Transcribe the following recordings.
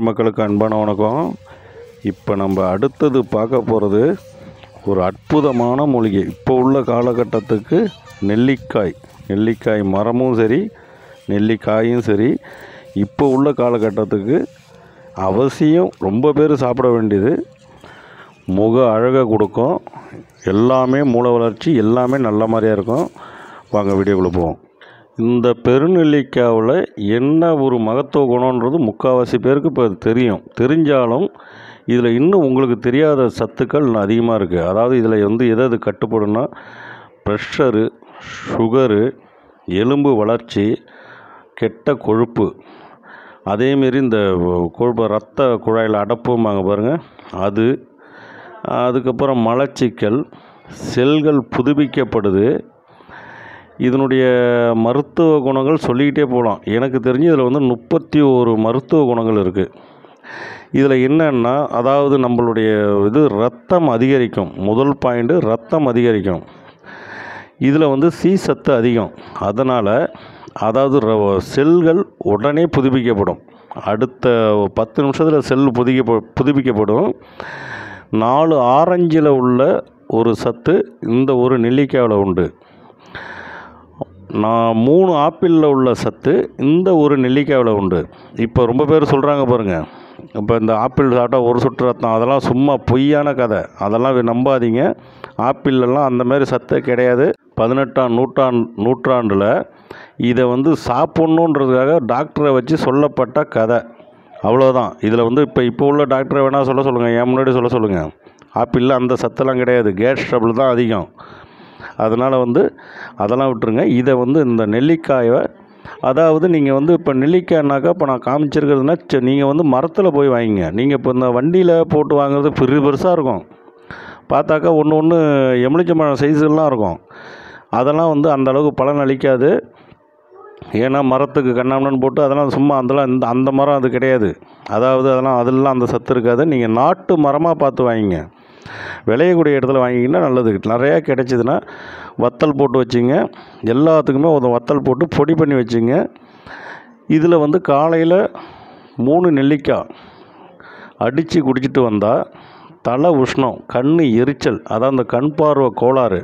மக்களுக்கு அன்பான வணக்கம் இப்போ நம்ம அடுத்தது பார்க்க போகிறது ஒரு அற்புதமான மூலிகை இப்போ உள்ள காலகட்டத்துக்கு நெல்லிக்காய் நெல்லிக்காய் மரமும் சரி நெல்லிக்காயும் சரி இப்போ உள்ள காலகட்டத்துக்கு அவசியம் ரொம்ப பேர் சாப்பிட வேண்டியது முக அழகை கொடுக்கும் எல்லாமே மூளை வளர்ச்சி எல்லாமே நல்ல மாதிரியா இருக்கும் வாங்க வீடியோக்குள்ளே போவோம் இந்த பெருநெல்லிக்காவில் என்ன ஒரு மகத்துவ குணன்றது முக்கால்வாசி பேருக்கு இப்போ தெரியும் தெரிஞ்சாலும் இதில் இன்னும் உங்களுக்கு தெரியாத சத்துக்கள் இன்னும் அதிகமாக இருக்குது அதாவது இதில் வந்து எது எது கட்டுப்படும்னா ப்ரெஷரு சுகரு எலும்பு வளர்ச்சி கெட்ட கொழுப்பு அதேமாரி இந்த கொழுப்பு ரத்த குழாயில் அடப்பும்பாங்க பாருங்கள் அது அதுக்கப்புறம் மலச்சிக்கல் செல்கள் புதுப்பிக்கப்படுது இதனுடைய மருத்துவ குணங்கள் சொல்லிக்கிட்டே போகலாம் எனக்கு தெரிஞ்சு இதில் வந்து முப்பத்தி ஒரு மருத்துவ குணங்கள் இருக்குது இதில் என்னன்னா அதாவது நம்மளுடைய இது ரத்தம் அதிகரிக்கும் முதல் பாயிண்ட்டு ரத்தம் அதிகரிக்கும் இதில் வந்து சி சத்து அதிகம் அதனால் அதாவது ர- செல்கள் உடனே புதுப்பிக்கப்படும் அடுத்த பத்து நிமிஷத்தில் செல் புதுக்க புதுப்பிக்கப்படும் நாலு ஆரஞ்சில் உள்ள ஒரு சத்து இந்த ஒரு நெல்லிக்காயில் உண்டு நான் மூணு ஆப்பிளில் உள்ள சத்து இந்த ஒரு நெல்லிக்காயில் உண்டு இப்போ ரொம்ப பேர் சொல்கிறாங்க பாருங்கள் இப்போ இந்த ஆப்பிள் சாப்பிட்டா ஒரு சொட்டு ரத்தம் அதெல்லாம் சும்மா பொய்யான கதை அதெல்லாம் வே- நம்பாதீங்க ஆப்பிள்லலாம் அந்த மாதிரி சத்தே கிடையாது பதினெட்டாம் நூற்றாண்டு நூற்றாண்டில் இதை வந்து சாப்பிட்ணுன்றதுக்காக டாக்டரை வச்சு சொல்லப்பட்ட கதை அவ்வளோதான் இதில் வந்து இப்போ இப்போ உள்ள டாக்டரை வேணால் சொல்ல சொல்லுங்கள் என் முன்னாடி சொல்ல சொல்லுங்கள் ஆப்பிளில் அந்த சத்தெல்லாம் கிடையாது கேஸ் ட்ரபிள் தான் அதிகம் அதனால் வந்து அதெல்லாம் விட்டுருங்க இதை வந்து இந்த நெல்லிக்காயை அதாவது நீங்கள் வந்து இப்போ நெல்லிக்காய்னாக்கா இப்போ நான் காமிச்சிருக்கிறதுனா நீங்கள் வந்து மரத்தில் போய் வாங்கிங்க நீங்கள் இப்போ இந்த வண்டியில் போட்டு வாங்குறது பெரிய பெருசாக இருக்கும் பார்த்தாக்கா ஒன்று ஒன்று எலுமிச்சம்பழம் சைஸ்லாம் இருக்கும் அதெல்லாம் வந்து அந்த அளவுக்கு பலன் அளிக்காது ஏன்னா மரத்துக்கு கண்ணாமண்ணு போட்டு அதெல்லாம் சும்மா அதெல்லாம் இந்த அந்த மரம் அது கிடையாது அதாவது அதெல்லாம் அதெல்லாம் அந்த சத்து இருக்காது நீங்கள் நாட்டு மரமாக பார்த்து வாங்கிங்க விளையக்கூடிய இடத்துல வாங்கிங்கன்னா நல்லது நிறையா கிடைச்சிதுன்னா வத்தல் போட்டு வச்சுங்க எல்லாத்துக்குமே ஒரு வத்தல் போட்டு பொடி பண்ணி வச்சுங்க இதில் வந்து காலையில் மூணு நெல்லிக்காய் அடித்து குடிச்சிட்டு வந்தால் தலை உஷ்ணம் கண் எரிச்சல் அதான் அந்த கண் பார்வை கோளாறு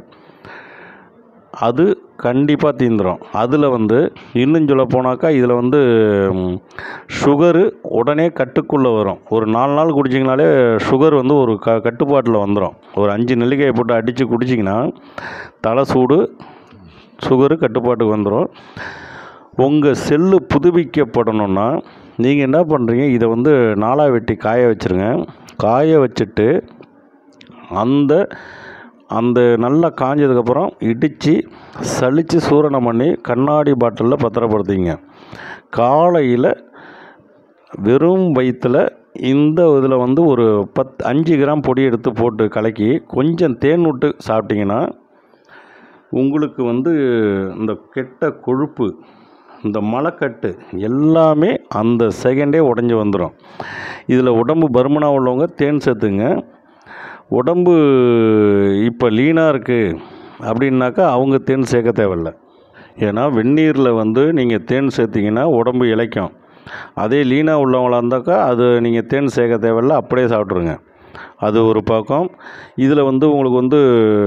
அது கண்டிப்பாக தீந்துடும் அதில் வந்து இன்னும் சொல்ல போனாக்கா இதில் வந்து ம், சுகரு உடனே கட்டுக்குள்ளே வரும் ஒரு நாலு நாள் குடிச்சிங்கனாலே சுகர் வந்து ஒரு க கட்டுப்பாட்டில் வந்துடும் ஒரு அஞ்சு நெல்லிக்காயை போட்டு அடித்து குடிச்சிங்கன்னா தலை சூடு சுகரு கட்டுப்பாட்டுக்கு வந்துடும் உங்கள் செல்லு புதுப்பிக்கப்படணும்னா நீங்கள் என்ன பண்ணுறீங்க இதை வந்து நாலாக வெட்டி காய வச்சுருங்க காய வச்சுட்டு அந்த அந்த நல்லா காஞ்சதுக்கப்புறம் இடித்து சலித்து சூரணம் பண்ணி கண்ணாடி பாட்டிலில் பத்திரப்படுத்திங்க காலையில் வெறும் வயிற்றில் இந்த இதில் வந்து ஒரு பத் அஞ்சு கிராம் பொடி எடுத்து போட்டு கலக்கி கொஞ்சம் தேன் விட்டு சாப்பிட்டிங்கன்னா உங்களுக்கு வந்து இந்த கெட்ட கொழுப்பு இந்த மலைக்கட்டு எல்லாமே அந்த செகண்டே உடஞ்சி வந்துடும் இதில் உடம்பு பருமனாக உள்ளவங்க தேன் சேர்த்துங்க உடம்பு இப்போ லீனாக இருக்குது அப்படின்னாக்கா அவங்க தேன் சேர்க்க தேவையில்ல ஏன்னா வெந்நீரில் வந்து நீங்கள் தேன் சேர்த்திங்கன்னா உடம்பு இளைக்கும் அதே லீனாக உள்ளவங்களா இருந்தாக்கா அது நீங்கள் தேன் சேர்க்க தேவையில்ல அப்படியே சாப்பிட்ருங்க அது ஒரு பக்கம் இதில் வந்து உங்களுக்கு வந்து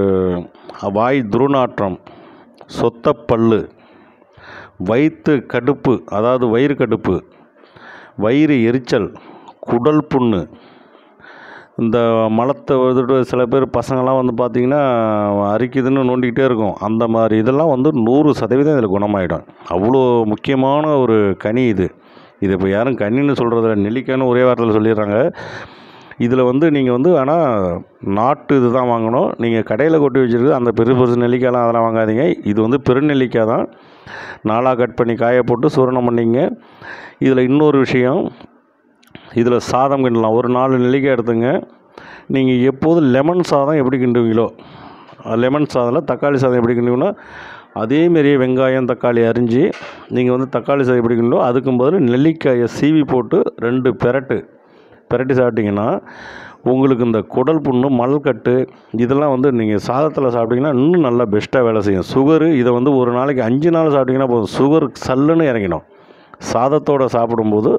வாய் துர்நாற்றம் சொத்தப்பல்லு வயிற்று கடுப்பு அதாவது வயிறு கடுப்பு வயிறு எரிச்சல் குடல் புண்ணு இந்த மலத்தை வந்துட்டு சில பேர் பசங்கள்லாம் வந்து பார்த்திங்கன்னா அரிக்குதுன்னு நோண்டிக்கிட்டே இருக்கும் அந்த மாதிரி இதெல்லாம் வந்து நூறு சதவீதம் இதில் குணமாயிடும் அவ்வளோ முக்கியமான ஒரு கனி இது இது இப்போ யாரும் கனின்னு சொல்கிறதில்ல நெல்லிக்காய்னு ஒரே வாரத்தில் சொல்லிடுறாங்க இதில் வந்து நீங்கள் வந்து ஆனால் நாட்டு இது தான் வாங்கணும் நீங்கள் கடையில் கொட்டி வச்சுருக்கு அந்த பெரு பெருசு நெல்லிக்காய்லாம் அதெல்லாம் வாங்காதீங்க இது வந்து பெருநெல்லிக்காய் தான் நாலாக கட் பண்ணி காய போட்டு சூரணம் பண்ணிங்க இதில் இன்னொரு விஷயம் இதில் சாதம் கிண்டலாம் ஒரு நாலு நெல்லிக்காய் எடுத்துங்க நீங்கள் எப்போதும் லெமன் சாதம் எப்படி கிண்டுவீங்களோ லெமன் சாதத்தில் தக்காளி சாதம் எப்படி கிண்டுவீங்களோ அதேமாரியே வெங்காயம் தக்காளி அரிஞ்சு நீங்கள் வந்து தக்காளி சாதம் எப்படி கிண்டுவோ அதுக்கும் பதில் நெல்லிக்காயை சீவி போட்டு ரெண்டு பெரட்டு பெரட்டி சாப்பிட்டிங்கன்னா உங்களுக்கு இந்த குடல் புண்ணு மலக்கட்டு இதெல்லாம் வந்து நீங்கள் சாதத்தில் சாப்பிட்டிங்கன்னா இன்னும் நல்லா பெஸ்ட்டாக வேலை செய்யும் சுகரு இதை வந்து ஒரு நாளைக்கு அஞ்சு நாள் சாப்பிட்டிங்கன்னா போதும் சுகர் சல்லுன்னு இறங்கிடும் சாதத்தோடு சாப்பிடும்போது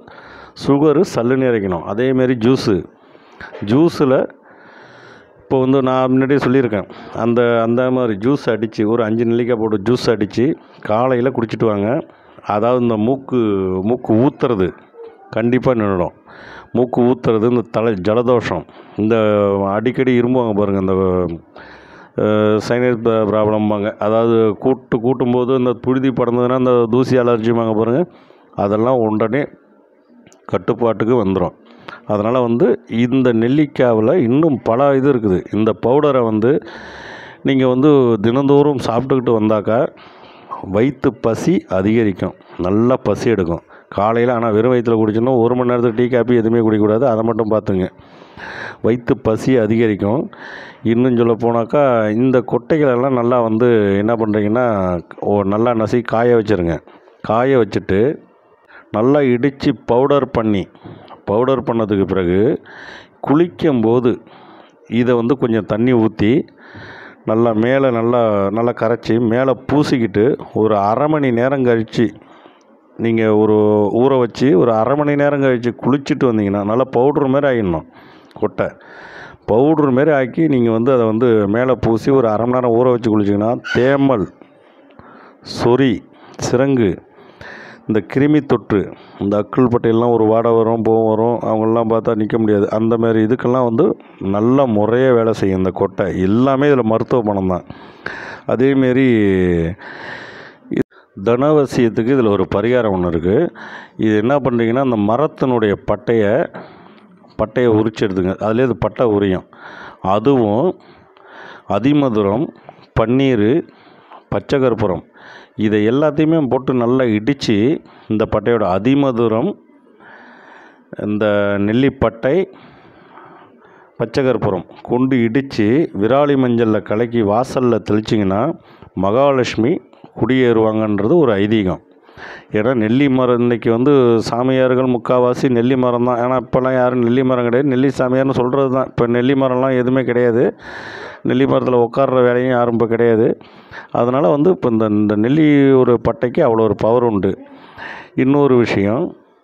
சுகரு சல்லுன்னு இறக்கணும் அதேமாரி ஜூஸு ஜூஸில் இப்போ வந்து நான் முன்னாடியே சொல்லியிருக்கேன் அந்த அந்த மாதிரி ஜூஸ் அடித்து ஒரு அஞ்சு நெல்லிக்காய் போட்டு ஜூஸ் அடித்து காலையில் குடிச்சிட்டு வாங்க அதாவது இந்த மூக்கு மூக்கு ஊற்றுறது கண்டிப்பாக நின்றுடும் மூக்கு ஊற்றுறது இந்த தலை ஜலதோஷம் இந்த அடிக்கடி இரும்புவாங்க பாருங்கள் இந்த சைனஸ் ப்ராப்ளம்பாங்க அதாவது கூட்டு கூட்டும்போது இந்த புழுதி படந்ததுன்னா இந்த தூசி அலர்ஜிம்பாங்க பாருங்கள் அதெல்லாம் உடனே கட்டுப்பாட்டுக்கு வந்துடும் அதனால் வந்து இந்த நெல்லிக்காவில் இன்னும் பல இது இருக்குது இந்த பவுடரை வந்து நீங்கள் வந்து தினந்தோறும் சாப்பிட்டுக்கிட்டு வந்தாக்கா வயிற்று பசி அதிகரிக்கும் நல்லா பசி எடுக்கும் காலையில் ஆனால் வெறும் வயிற்றில் குடிச்சோன்னா ஒரு மணி நேரத்துக்கு டீ காப்பி எதுவுமே குடிக்கக்கூடாது அதை மட்டும் பார்த்துங்க வயிற்று பசி அதிகரிக்கும் இன்னும் சொல்ல போனாக்கா இந்த கொட்டைகளெல்லாம் நல்லா வந்து என்ன பண்ணுறீங்கன்னா ஓ நல்லா நசி காய வச்சுருங்க காய வச்சுட்டு நல்லா இடித்து பவுடர் பண்ணி பவுடர் பண்ணதுக்கு பிறகு குளிக்கும்போது இதை வந்து கொஞ்சம் தண்ணி ஊற்றி நல்லா மேலே நல்லா நல்லா கரைச்சி மேலே பூசிக்கிட்டு ஒரு அரை மணி நேரம் கழித்து நீங்கள் ஒரு ஊற வச்சு ஒரு அரை மணி நேரம் கழித்து குளிச்சுட்டு வந்தீங்கன்னா நல்லா பவுட்ரு மாரி ஆகிடணும் கொட்டை பவுட்ரு மாரி ஆக்கி நீங்கள் வந்து அதை வந்து மேலே பூசி ஒரு அரை மணி நேரம் ஊற வச்சு குளிச்சிங்கன்னா தேமல் சொறி சிரங்கு இந்த கிருமி தொற்று இந்த அக்குள் பட்டையெல்லாம் ஒரு வாடை வரும் போகும் வரும் அவங்களெலாம் பார்த்தா நிற்க முடியாது அந்த மாதிரி இதுக்கெல்லாம் வந்து நல்ல முறையாக வேலை செய்யும் இந்த கொட்டை எல்லாமே இதில் மருத்துவ பணம் தான் அதேமாரி தனவசியத்துக்கு இதில் ஒரு பரிகாரம் ஒன்று இருக்குது இது என்ன பண்ணுறீங்கன்னா அந்த மரத்தினுடைய பட்டையை பட்டையை உரிச்சு எடுத்துங்க அதிலே இது பட்டை உரியும் அதுவும் அதிமதுரம் பன்னீர் பச்சை கற்பூரம் இதை எல்லாத்தையுமே போட்டு நல்லா இடித்து இந்த பட்டையோட அதிமதுரம் இந்த நெல்லிப்பட்டை பச்சை கற்பூரம் கொண்டு இடித்து விராலி மஞ்சளில் கலக்கி வாசலில் தெளிச்சிங்கன்னா மகாலட்சுமி குடியேறுவாங்கன்றது ஒரு ஐதீகம் ஏன்னா நெல்லி மரம் இன்றைக்கி வந்து சாமியார்கள் முக்கால்வாசி நெல்லி மரம் தான் ஏன்னா இப்போல்லாம் யாரும் நெல்லி மரம் கிடையாது நெல்லி சாமியார்னு சொல்கிறது தான் இப்போ நெல்லி மரம்லாம் எதுவுமே கிடையாது நெல்லி மரத்தில் உட்கார்ற வேலையும் யாரும் இப்போ கிடையாது அதனால் வந்து இப்போ இந்த இந்த நெல்லி ஒரு பட்டைக்கு அவ்வளோ ஒரு பவர் உண்டு இன்னொரு விஷயம்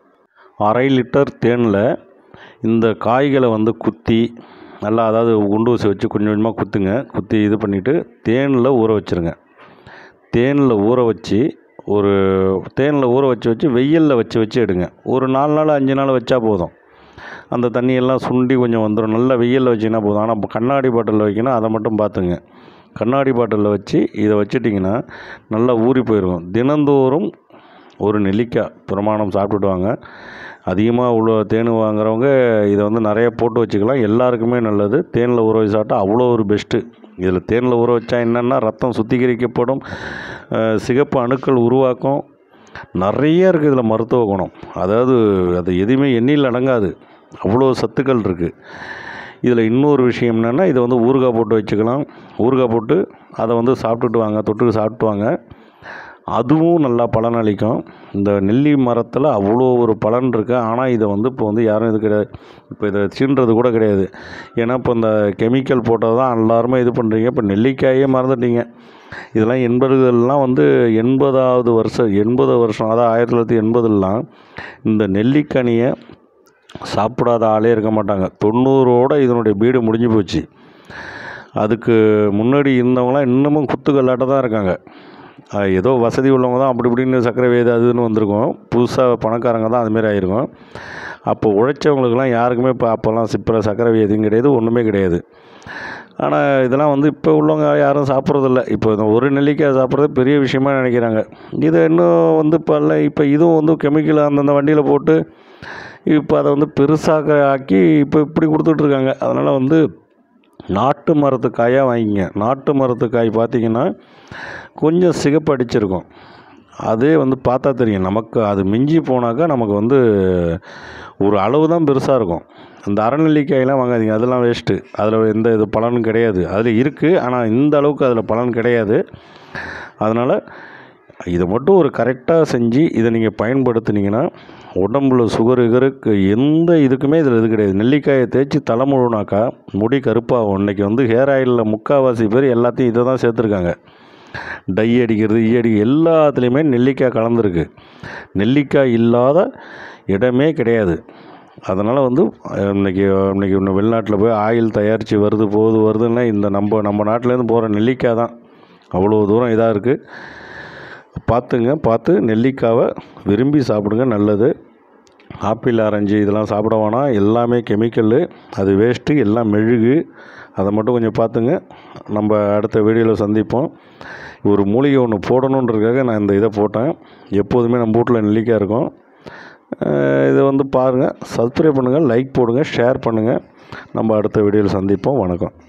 அரை லிட்டர் தேனில் இந்த காய்களை வந்து குத்தி நல்லா அதாவது குண்டு ஊசி வச்சு கொஞ்சம் கொஞ்சமாக குத்துங்க குத்தி இது பண்ணிவிட்டு தேனில் ஊற வச்சுருங்க தேனில் ஊற வச்சு ஒரு தேனில் ஊற வச்சு வச்சு வெயிலில் வச்சு வச்சு எடுங்க ஒரு நாலு நாள் அஞ்சு நாள் வச்சா போதும் அந்த தண்ணியெல்லாம் சுண்டி கொஞ்சம் வந்துடும் நல்லா வெயிலில் வச்சிங்கன்னா போதும் ஆனால் இப்போ கண்ணாடி பாட்டிலில் வைக்கணும் அதை மட்டும் பார்த்துங்க கண்ணாடி பாட்டிலில் வச்சு இதை வச்சிட்டிங்கன்னா நல்லா ஊறி போயிருக்கும் தினந்தோறும் ஒரு நெல்லிக்காய் பிரமாணம் சாப்பிட்டுடுவாங்க அதிகமாக உள்ள தேன் வாங்குறவங்க இதை வந்து நிறைய போட்டு வச்சுக்கலாம் எல்லாருக்குமே நல்லது தேனில் ஊற வச்சு சாப்பிட்டா அவ்வளோ ஒரு பெஸ்ட்டு இதில் தேனில் ஊற வச்சா என்னென்னா ரத்தம் சுத்திகரிக்கப்படும் அஹ், சிகப்பு அணுக்கள் உருவாக்கும் நிறைய இருக்குது இதில் மருத்துவ குணம் அதாவது அது எதுவுமே எண்ணில் அடங்காது அவ்வளோ சத்துக்கள் இருக்குது இதில் இன்னொரு விஷயம் என்னென்னா இதை வந்து ஊறுகாய் போட்டு வச்சுக்கலாம் ஊறுகாய் போட்டு அதை வந்து சாப்பிட்டுட்டு வாங்க தொட்டுக்கு சாப்பிட்டு வாங்க அதுவும் நல்லா பலன் அளிக்கும் இந்த நெல்லி மரத்தில் அவ்வளோ ஒரு பலன் இருக்குது ஆனால் இதை வந்து இப்போ வந்து யாரும் இது கிடையாது இப்போ இதை சீன்றது கூட கிடையாது ஏன்னா இப்போ இந்த கெமிக்கல் போட்டது தான் எல்லாருமே இது பண்ணுறீங்க இப்போ நெல்லிக்காயே மறந்துட்டீங்க இதெல்லாம் எண்பதுகள்லாம் வந்து எண்பதாவது வருஷம் எண்பது வருஷம் அதாவது ஆயிரத்தி தொள்ளாயிரத்தி எண்பதுலாம் இந்த நெல்லிக்கனியை சாப்பிடாத ஆளே இருக்க மாட்டாங்க தொண்ணூறோட இதனுடைய பீடு முடிஞ்சு போச்சு அதுக்கு முன்னாடி இருந்தவங்களாம் இன்னமும் குத்துக்கல்லாட்ட தான் இருக்காங்க அஹ் ஏதோ வசதி உள்ளவங்க தான் அப்படி இப்படின்னு சர்க்கரை வேது அதுன்னு வந்திருக்கும் புதுசாக பணக்காரங்க தான் அதுமாரி ஆயிருக்கும் அப்போ உழைச்சவங்களுக்கெல்லாம் யாருக்குமே இப்போ அப்போல்லாம் சிப்பரை சர்க்கரை வியாதியும் கிடையாது ஒன்றுமே கிடையாது ஆனால் இதெல்லாம் வந்து இப்போ உள்ளவங்க யாரும் சாப்பிட்றதில்ல இப்போ இந்த ஒரு நெல்லிக்காய் சாப்பிட்றது பெரிய விஷயமா நினைக்கிறாங்க இது இன்னும் வந்து இப்போ இல்லை இப்போ இதுவும் வந்து கெமிக்கல் அந்தந்த வண்டியில் போட்டு இப்போ அதை வந்து பெருசாக ஆக்கி இப்போ இப்படி கொடுத்துட்ருக்காங்க அதனால் வந்து நாட்டு மரத்து காயாக வாங்கிங்க நாட்டு மரத்து காய் பார்த்தீங்கன்னா கொஞ்சம் சிகப்பு அடிச்சிருக்கும் அதே வந்து பார்த்தா தெரியும் நமக்கு அது மிஞ்சி போனாக்கா நமக்கு வந்து ஒரு அளவு தான் பெருசாக இருக்கும் இந்த அறநெல்லிக்காயெல்லாம் வாங்காதீங்க அதெல்லாம் வேஸ்ட்டு அதில் எந்த இது பலனும் கிடையாது அதில் இருக்குது ஆனால் இந்த அளவுக்கு அதில் பலன் கிடையாது அதனால் இதை மட்டும் ஒரு கரெக்டாக செஞ்சு இதை நீங்கள் பயன்படுத்துனீங்கன்னா உடம்புல சுகர் கிகருக்கு எந்த இதுக்குமே இதில் இது கிடையாது நெல்லிக்காயை தேய்ச்சி தலை முழுனாக்கா முடி கருப்பாகும் இன்றைக்கி வந்து ஹேர் ஆயிலில் முக்கால்வாசி பேர் எல்லாத்தையும் இதை தான் சேர்த்துருக்காங்க டை அடிக்கிறது ஈ அடிக்க எல்லாத்துலேயுமே நெல்லிக்காய் கலந்துருக்கு நெல்லிக்காய் இல்லாத இடமே கிடையாது அதனால் வந்து அஹ், இன்னைக்கு இன்னைக்கு இன்னும் வெளிநாட்டில் போய் ஆயில் தயாரித்து வருது போகுது வருதுன்னா இந்த நம்ம நம்ம நாட்டிலேருந்து போகிற நெல்லிக்காய் தான் அவ்வளோ தூரம் இதாக இருக்குது பார்த்துங்க பார்த்து நெல்லிக்காவை விரும்பி சாப்பிடுங்க நல்லது ஆப்பிள் ஆரஞ்சு இதெல்லாம் சாப்பிட வேணாம் எல்லாமே கெமிக்கலு அது வேஸ்ட்டு எல்லாம் மெழுகு அதை மட்டும் கொஞ்சம் பார்த்துங்க நம்ம அடுத்த வீடியோவில் சந்திப்போம் ஒரு மூலிகை ஒன்று போடணுன்றதுக்காக நான் இந்த இதை போட்டேன் எப்போதுமே நம்ம வீட்டில் நெல்லிக்காய் இருக்கும் அஹ் இதை வந்து பாருங்கள் சப்ஸ்கிரைப் பண்ணுங்கள் லைக் போடுங்க ஷேர் பண்ணுங்கள் நம்ம அடுத்த வீடியோவில் சந்திப்போம் வணக்கம்